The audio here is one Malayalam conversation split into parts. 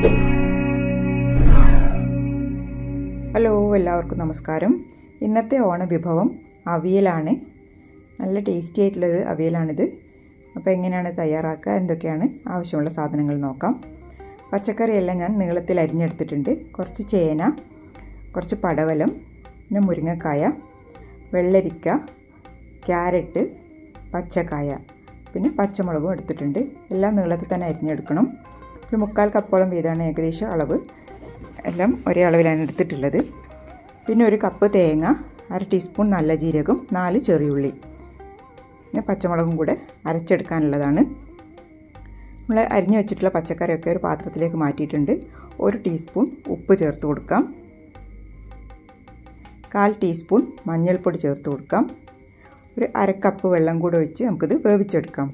ഹലോ എല്ലാവർക്കും നമസ്കാരം ഇന്നത്തെ ഓണവിഭവം അവിയലാണ് നല്ല ടേസ്റ്റി ആയിട്ടുള്ളൊരു അവിയലാണിത് അപ്പോൾ എങ്ങനെയാണ് തയ്യാറാക്കുക എന്തൊക്കെയാണ് ആവശ്യമുള്ള സാധനങ്ങൾ നോക്കാം പച്ചക്കറിയെല്ലാം ഞാൻ നീളത്തിൽ അരിഞ്ഞെടുത്തിട്ടുണ്ട് കുറച്ച് ചേന കുറച്ച് പടവലം പിന്നെ മുരിങ്ങക്കായ വെള്ളരിക്ക ക്യാരറ്റ് പച്ചക്കായ പിന്നെ പച്ചമുളകും എടുത്തിട്ടുണ്ട് എല്ലാം നീളത്തിൽ തന്നെ അരിഞ്ഞെടുക്കണം ഒരു മുക്കാൽ കപ്പോളം വീതമാണ് ഏകദേശം അളവ് എല്ലാം ഒരേ അളവിലാണ് എടുത്തിട്ടുള്ളത് പിന്നെ ഒരു കപ്പ് തേങ്ങ അര ടീസ്പൂൺ നല്ല ജീരകം നാല് ചെറിയുള്ളി പിന്നെ പച്ചമുളകും കൂടെ അരച്ചെടുക്കാനുള്ളതാണ് നമ്മൾ അരിഞ്ഞു വെച്ചിട്ടുള്ള പച്ചക്കറിയൊക്കെ ഒരു പാത്രത്തിലേക്ക് മാറ്റിയിട്ടുണ്ട് ഒരു ടീസ്പൂൺ ഉപ്പ് ചേർത്ത് കൊടുക്കാം കാൽ ടീസ്പൂൺ മഞ്ഞൾപ്പൊടി ചേർത്ത് കൊടുക്കാം ഒരു അരക്കപ്പ് വെള്ളം കൂടെ ഒഴിച്ച് നമുക്കിത് വേവിച്ചെടുക്കാം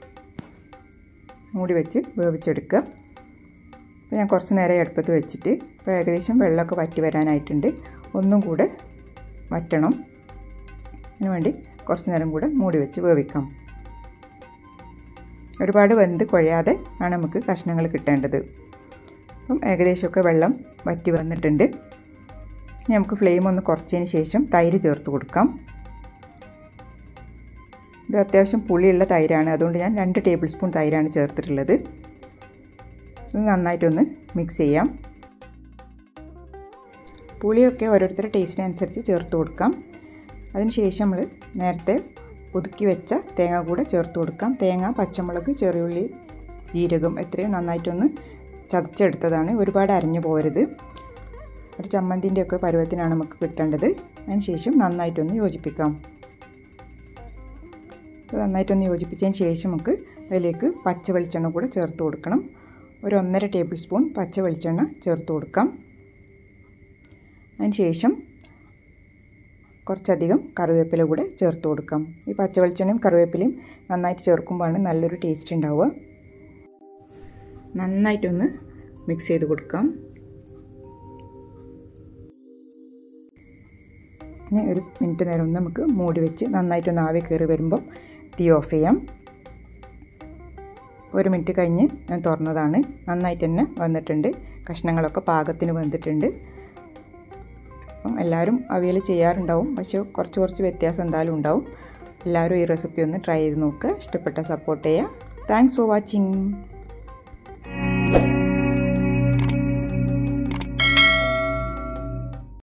മൂടി വെച്ച് വേവിച്ചെടുക്കുക അപ്പോൾ ഞാൻ കുറച്ച് നേരം അടുപ്പത്ത് വെച്ചിട്ട് ഇപ്പോൾ ഏകദേശം വെള്ളമൊക്കെ വറ്റി വരാനായിട്ടുണ്ട് ഒന്നും കൂടെ വറ്റണം അതിന് വേണ്ടി കുറച്ച് നേരം കൂടെ മൂടി വെച്ച് വേവിക്കാം ഒരുപാട് വെന്ത് കുഴയാതെ ആണ് നമുക്ക് കഷ്ണങ്ങൾ കിട്ടേണ്ടത് അപ്പം ഏകദേശമൊക്കെ വെള്ളം വറ്റി വന്നിട്ടുണ്ട് ഇനി നമുക്ക് ഫ്ലെയിം ഒന്ന് കുറച്ചതിന് ശേഷം തൈര് ചേർത്ത് കൊടുക്കാം ഇത് അത്യാവശ്യം പുളിയുള്ള തൈരാണ് അതുകൊണ്ട് ഞാൻ രണ്ട് ടേബിൾ സ്പൂൺ തൈരാണ് ചേർത്തിട്ടുള്ളത് ഇത് നന്നായിട്ടൊന്ന് മിക്സ് ചെയ്യാം പുളിയൊക്കെ ഓരോരുത്തരുടെ ടേസ്റ്റിനനുസരിച്ച് ചേർത്ത് കൊടുക്കാം അതിനുശേഷം നമ്മൾ നേരത്തെ ഒതുക്കി വെച്ച തേങ്ങ കൂടെ ചേർത്ത് കൊടുക്കാം തേങ്ങ പച്ചമുളക് ചെറിയുള്ളി ജീരകം എത്രയും നന്നായിട്ടൊന്ന് ചതച്ചെടുത്തതാണ് ഒരുപാട് അരഞ്ഞു പോരുത് ഒരു ചമ്മന്തിൻ്റെ ഒക്കെ പരുവത്തിനാണ് നമുക്ക് കിട്ടേണ്ടത് അതിനുശേഷം നന്നായിട്ടൊന്ന് യോജിപ്പിക്കാം നന്നായിട്ടൊന്ന് യോജിപ്പിച്ചതിന് ശേഷം നമുക്ക് അതിലേക്ക് പച്ച വെളിച്ചെണ്ണ കൂടെ ചേർത്ത് കൊടുക്കണം ഒരു ഒന്നര ടേബിൾ സ്പൂൺ പച്ച വെളിച്ചെണ്ണ ചേർത്ത് കൊടുക്കാം അതിന് ശേഷം കുറച്ചധികം കറിവേപ്പില കൂടെ ചേർത്ത് കൊടുക്കാം ഈ പച്ച വെളിച്ചെണ്ണയും കറിവേപ്പിലയും നന്നായിട്ട് ചേർക്കുമ്പോഴാണ് നല്ലൊരു ടേസ്റ്റ് ഉണ്ടാവുക നന്നായിട്ടൊന്ന് മിക്സ് ചെയ്ത് കൊടുക്കാം ഇനി ഒരു മിനിറ്റ് നേരം ഒന്ന് നമുക്ക് മൂടി വെച്ച് നന്നായിട്ടൊന്ന് ആവി കയറി വരുമ്പം തീ ഓഫ് ചെയ്യാം ഒരു മിനിറ്റ് കഴിഞ്ഞ് ഞാൻ തുറന്നതാണ് നന്നായിട്ട് തന്നെ വന്നിട്ടുണ്ട് കഷ്ണങ്ങളൊക്കെ പാകത്തിന് വന്നിട്ടുണ്ട് അപ്പം എല്ലാവരും അവിയൽ ചെയ്യാറുണ്ടാവും പക്ഷേ കുറച്ച് കുറച്ച് വ്യത്യാസം എന്തായാലും ഉണ്ടാവും എല്ലാവരും ഈ റെസിപ്പി ഒന്ന് ട്രൈ ചെയ്ത് നോക്കുക ഇഷ്ടപ്പെട്ട സപ്പോർട്ട് ചെയ്യുക താങ്ക്സ് ഫോർ വാച്ചിങ്